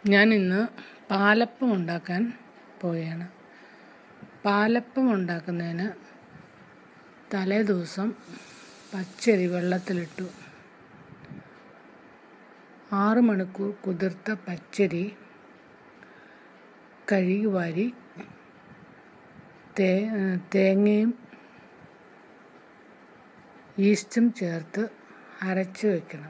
ഞാൻ ഇന്ന് പാലപ്പം ഉണ്ടാക്കാൻ പോവുകയാണ് പാലപ്പം ഉണ്ടാക്കുന്നതിന് തലേ ദിവസം പച്ചരി വെള്ളത്തിലിട്ടു ആറ് മണിക്കൂർ കുതിർത്ത പച്ചരി കഴുകി വാരി തേ തേങ്ങയും ഈസ്റ്റും ചേർത്ത് അരച്ച് വയ്ക്കണം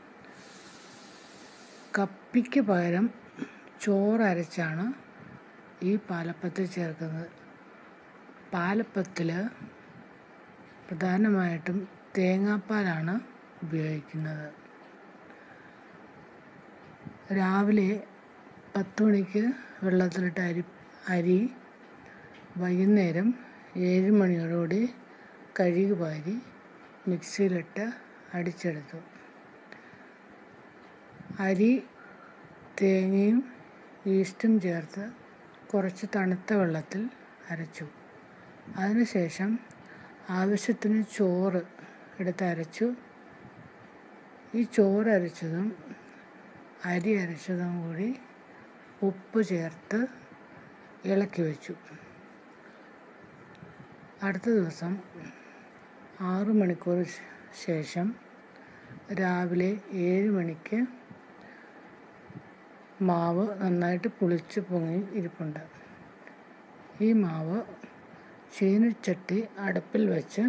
കപ്പിക്ക് പകരം ചോറ് അരച്ചാണ് ഈ പാലപ്പത്തിൽ ചേർക്കുന്നത് പാലപ്പത്തിൽ പ്രധാനമായിട്ടും തേങ്ങാപ്പാലാണ് ഉപയോഗിക്കുന്നത് രാവിലെ പത്ത് മണിക്ക് വെള്ളത്തിലിട്ട അരി അരി വൈകുന്നേരം ഏഴ് മണിയോടുകൂടി കഴുകി വാരി മിക്സിയിലിട്ട് അടിച്ചെടുത്തു അരി തേങ്ങയും ഈസ്റ്റും ചേർത്ത് കുറച്ച് തണുത്ത വെള്ളത്തിൽ അരച്ചു അതിനുശേഷം ആവശ്യത്തിന് ചോറ് എടുത്ത് അരച്ചു ഈ ചോറ് അരച്ചതും അരി അരച്ചതും കൂടി ഉപ്പ് ചേർത്ത് ഇളക്കി വെച്ചു അടുത്ത ദിവസം ആറ് മണിക്കൂർ ശേഷം രാവിലെ ഏഴ് മണിക്ക് മാവ് നന്നായിട്ട് പുളിച്ച് പൊങ്ങി ഇരിപ്പുണ്ട് ഈ മാവ് ചീനിച്ചട്ടി അടുപ്പിൽ വെച്ച്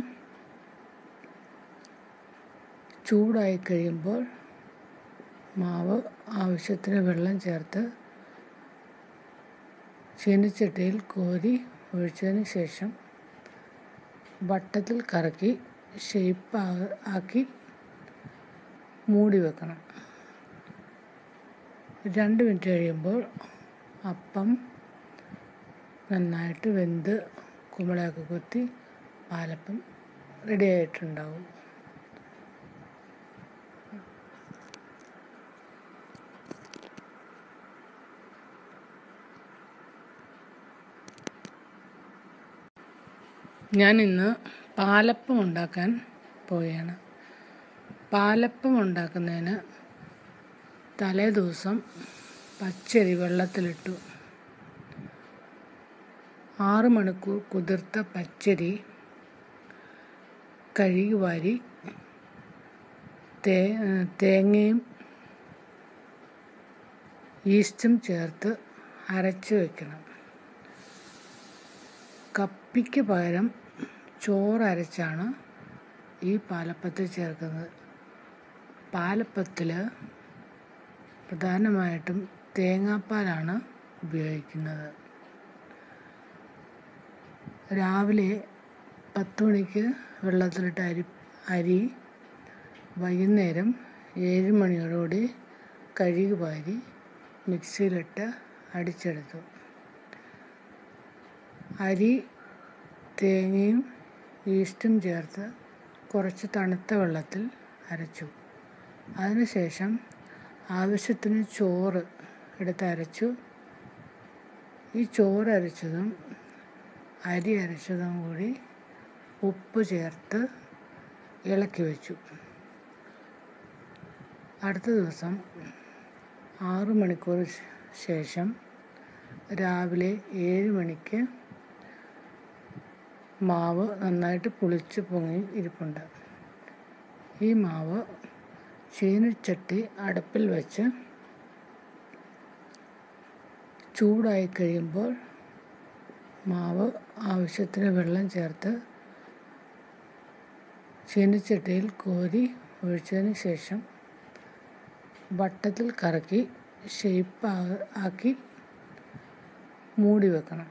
ചൂടായി കഴിയുമ്പോൾ മാവ് ആവശ്യത്തിന് വെള്ളം ചേർത്ത് ചീനിച്ചട്ടിയിൽ കോരി ഒഴിച്ചതിന് ശേഷം വട്ടത്തിൽ കറക്കി ഷേപ്പ് ആക്കി മൂടി വെക്കണം രണ്ട് മിനിറ്റ് കഴിയുമ്പോൾ അപ്പം നന്നായിട്ട് വെന്ത് കുമ്പളയൊക്കെ കുത്തി പാലപ്പം റെഡി ആയിട്ടുണ്ടാവും ഞാൻ ഇന്ന് പാലപ്പം ഉണ്ടാക്കാൻ പോവുകയാണ് പാലപ്പം ഉണ്ടാക്കുന്നതിന് തലേ ദിവസം പച്ചരി വെള്ളത്തിലിട്ടു ആറ് മണിക്കൂർ കുതിർത്ത പച്ചരി കഴുകി വാരി തേ തേങ്ങയും ഈസ്റ്റും ചേർത്ത് അരച്ച് വയ്ക്കണം കപ്പിക്ക് പകരം ചോറ് അരച്ചാണ് ഈ പാലപ്പത്തിൽ ചേർക്കുന്നത് പാലപ്പത്തിൽ പ്രധാനമായിട്ടും തേങ്ങാപ്പാലാണ് ഉപയോഗിക്കുന്നത് രാവിലെ പത്ത് മണിക്ക് വെള്ളത്തിലിട്ട അരി അരി വൈകുന്നേരം ഏഴ് മണിയോടുകൂടി കഴുകി വാരി മിക്സിയിലിട്ട് അടിച്ചെടുത്തു അരി തേങ്ങയും ഈസ്റ്റും ചേർത്ത് കുറച്ച് തണുത്ത വെള്ളത്തിൽ അരച്ചു അതിനുശേഷം ആവശ്യത്തിന് ചോറ് എടുത്ത് അരച്ചു ഈ ചോറ് അരച്ചതും അരി അരച്ചതും കൂടി ഉപ്പ് ചേർത്ത് ഇളക്കി വെച്ചു അടുത്ത ദിവസം ആറ് മണിക്കൂർ ശേഷം രാവിലെ ഏഴ് മണിക്ക് മാവ് നന്നായിട്ട് പുളിച്ച് പൊങ്ങി ഇരിപ്പുണ്ട് ഈ മാവ് ചീനിച്ചട്ടി അടുപ്പിൽ വെച്ച് ചൂടായി കഴിയുമ്പോൾ മാവ് ആവശ്യത്തിന് വെള്ളം ചേർത്ത് ചീനിച്ചട്ടിയിൽ കോരി ഒഴിച്ചതിന് ശേഷം വട്ടത്തിൽ കറക്കി ഷേപ്പ് ആക്കി മൂടി വെക്കണം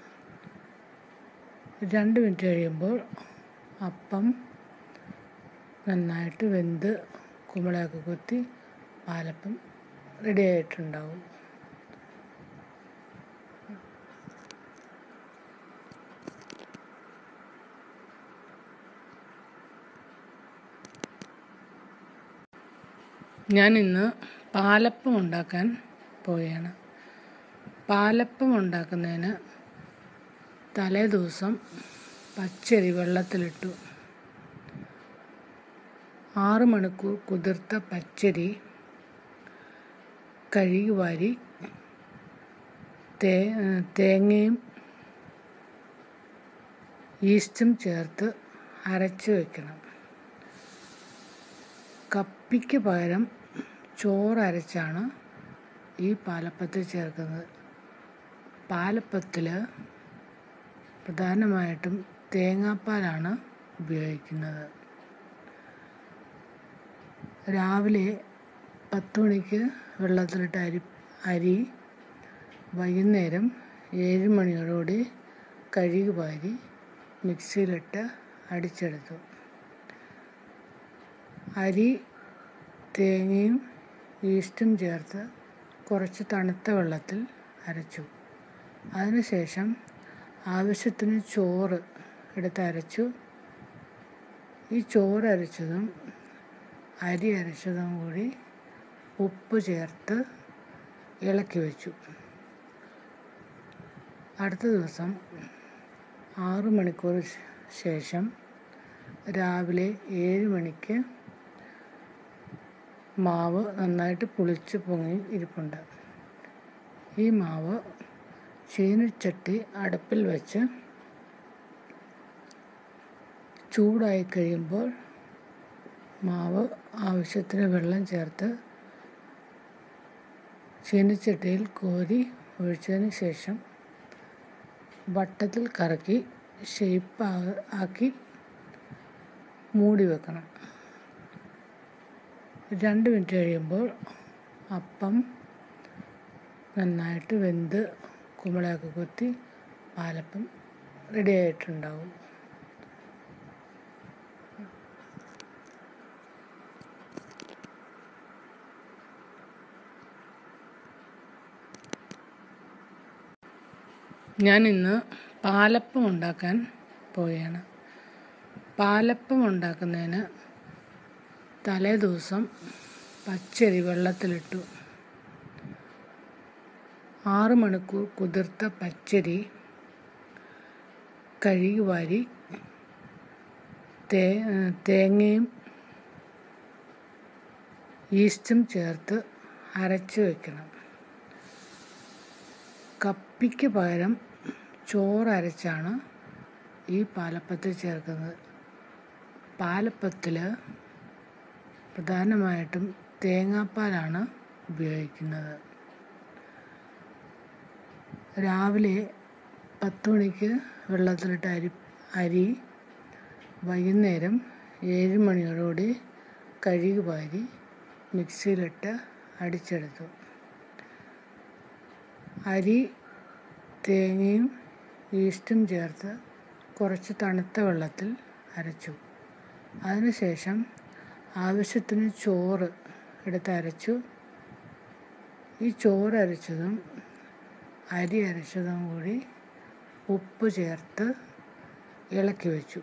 രണ്ട് മിനിറ്റ് കഴിയുമ്പോൾ അപ്പം നന്നായിട്ട് വെന്ത് കുമ്പളയൊക്കെ കുത്തി പാലപ്പം റെഡി ആയിട്ടുണ്ടാവും ഞാൻ ഇന്ന് പാലപ്പം ഉണ്ടാക്കാൻ പോവുകയാണ് പാലപ്പം ഉണ്ടാക്കുന്നതിന് തലേ ദിവസം പച്ചരി വെള്ളത്തിലിട്ടു ആറ് മണിക്കൂർ കുതിർത്ത പച്ചരി കഴുകി വാരി തേ തേങ്ങയും ഈസ്റ്റും ചേർത്ത് അരച്ച് വയ്ക്കണം കപ്പിക്ക് പകരം ചോറ് അരച്ചാണ് ഈ പാലപ്പത്തിൽ ചേർക്കുന്നത് പാലപ്പത്തിൽ പ്രധാനമായിട്ടും തേങ്ങാപ്പാലാണ് ഉപയോഗിക്കുന്നത് രാവിലെ പത്ത് മണിക്ക് വെള്ളത്തിലിട്ട് അരി അരി വൈകുന്നേരം ഏഴ് മണിയോടുകൂടി കഴുകി വാരി മിക്സിയിലിട്ട് അടിച്ചെടുത്തു അരി തേങ്ങയും ഈസ്റ്റും ചേർത്ത് കുറച്ച് തണുത്ത വെള്ളത്തിൽ അരച്ചു അതിനുശേഷം ആവശ്യത്തിന് ചോറ് എടുത്ത് അരച്ചു ഈ ചോറ് അരച്ചതും അരി അരച്ചതും കൂടി ഉപ്പ് ചേർത്ത് ഇളക്കി വെച്ചു അടുത്ത ദിവസം ആറ് മണിക്കൂർ ശേഷം രാവിലെ ഏഴ് മണിക്ക് മാവ് നന്നായിട്ട് പുളിച്ച് പൊങ്ങി ഇരിപ്പുണ്ട് ഈ മാവ് ചീനിച്ചട്ടി അടുപ്പിൽ വെച്ച് ചൂടായി കഴിയുമ്പോൾ മാവ് ആവശ്യത്തിന് വെള്ളം ചേർത്ത് ചീനിച്ചട്ടിയിൽ കോരി ഒഴിച്ചതിന് ശേഷം വട്ടത്തിൽ കറക്കി ഷേപ്പ് ആക്കി മൂടി വെക്കണം രണ്ട് മിനിറ്റ് കഴിയുമ്പോൾ അപ്പം നന്നായിട്ട് വെന്ത് കുമ്പളയൊക്കെ കുത്തി പാലപ്പം റെഡി ആയിട്ടുണ്ടാവും ഞാൻ ഇന്ന് പാലപ്പം ഉണ്ടാക്കാൻ പോവുകയാണ് പാലപ്പം ഉണ്ടാക്കുന്നതിന് തലേ ദിവസം പച്ചരി വെള്ളത്തിലിട്ടു ആറ് മണിക്കൂർ കുതിർത്ത പച്ചരി കഴുകി വാരി തേ തേങ്ങയും ഈസ്റ്റും ചേർത്ത് അരച്ച് വയ്ക്കണം കപ്പിക്ക് പകരം ചോറ് അരച്ചാണ് ഈ പാലപ്പത്തിൽ ചേർക്കുന്നത് പാലപ്പത്തിൽ പ്രധാനമായിട്ടും തേങ്ങാപ്പാലാണ് ഉപയോഗിക്കുന്നത് രാവിലെ പത്ത് മണിക്ക് വെള്ളത്തിലിട്ട് അരി അരി വൈകുന്നേരം ഏഴ് മണിയോടുകൂടി കഴുകി വാരി മിക്സിയിലിട്ട് അടിച്ചെടുത്തു അരി തേങ്ങയും ഈസ്റ്റും ചേർത്ത് കുറച്ച് തണുത്ത വെള്ളത്തിൽ അരച്ചു അതിനുശേഷം ആവശ്യത്തിന് ചോറ് എടുത്ത് അരച്ചു ഈ ചോറ് അരച്ചതും അരി അരച്ചതും കൂടി ഉപ്പ് ചേർത്ത് ഇളക്കി വെച്ചു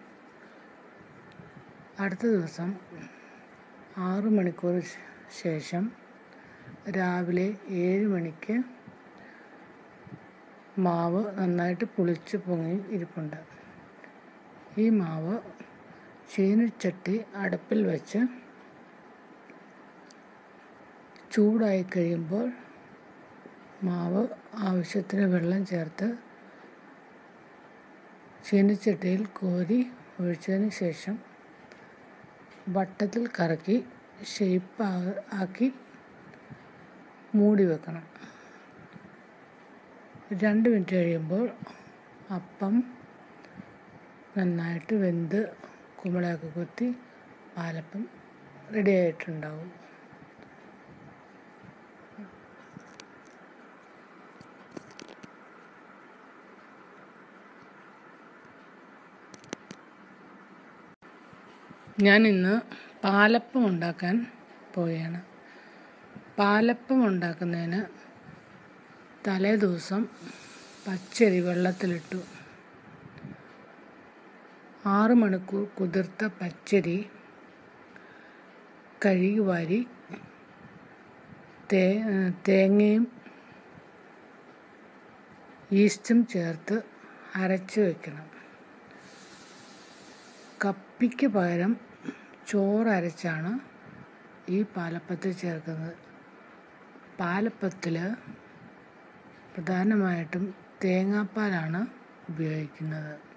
അടുത്ത ദിവസം ആറ് മണിക്കൂർ ശേഷം രാവിലെ ഏഴ് മണിക്ക് മാവ് നന്നായിട്ട് പുളിച്ച് പൊങ്ങി ഇരിപ്പുണ്ട് ഈ മാവ് ചീനിച്ചട്ടി അടുപ്പിൽ വെച്ച് ചൂടായി കഴിയുമ്പോൾ മാവ് ആവശ്യത്തിന് വെള്ളം ചേർത്ത് ചീനിച്ചട്ടിയിൽ കോരി ഒഴിച്ചതിന് ശേഷം വട്ടത്തിൽ കറക്കി ഷേപ്പ് ആക്കി മൂടി വെക്കണം രണ്ട് മിനിറ്റ് കഴിയുമ്പോൾ അപ്പം നന്നായിട്ട് വെന്ത് കുമ്പളയൊക്കെ കുത്തി പാലപ്പം റെഡി ആയിട്ടുണ്ടാവും ഞാൻ ഇന്ന് പാലപ്പം ഉണ്ടാക്കാൻ പോവുകയാണ് പാലപ്പം ഉണ്ടാക്കുന്നതിന് തലേ ദിവസം പച്ചരി വെള്ളത്തിലിട്ടു ആറ് മണിക്കൂർ കുതിർത്ത പച്ചരി കഴുകി വാരി തേ തേങ്ങയും ഈസ്റ്റും ചേർത്ത് അരച്ച് വയ്ക്കണം കപ്പിക്ക് പകരം ചോറ് അരച്ചാണ് ഈ പാലപ്പത്തിൽ ചേർക്കുന്നത് പാലപ്പത്തിൽ പ്രധാനമായിട്ടും തേങ്ങാപ്പാലാണ് ഉപയോഗിക്കുന്നത്